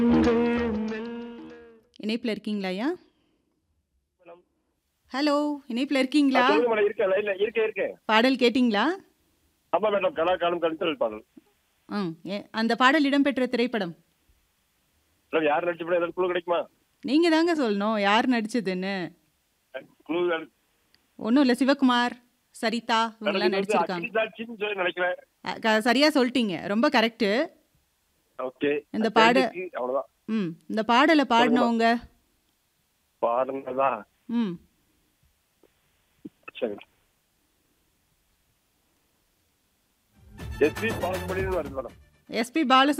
இணைப்பில் இருக்கீங்களா ஐயா மேடம். ஹலோ இணைப்பில் இருக்கீங்களா சொல்லுங்க மேடம் இருக்கேன் லைன்ல இருக்கேன் இருக்கேன் பாடல் கேட்டிங்களா ஆமா மேடம் கலா காலம் கழுத்தல் பாடல் ம் ஏ- அந்த பாடல் இடம்பெற்ற திரைப்படம் மேடம் யார் நடிச்ச படம் ஏதாவது குழு கிடைக்குமா நீங்கள் தாங்க சொல்லணும் யார் நடிச்சதுன்னு குழு ஒன்றும் இல்லை சிவகுமார் சரிதா இவங்கெல்லாம் நடிச்சிருக்காங்க அகில்தாட்சின்னு சொல்லி நினைக்கிறேன் அ, க- சரியா சொல்லிட்டீங்க ரொம்ப கரெக்டு ஓகே இந்த பாடு- அவ்வளவுதான் ம் இந்த பாடலை பாடினவங்க பாடுங்கதா ம் சரி எஸ்பி பாலசுமணின்னு வருது மேடம் எஸ்பி பாலசு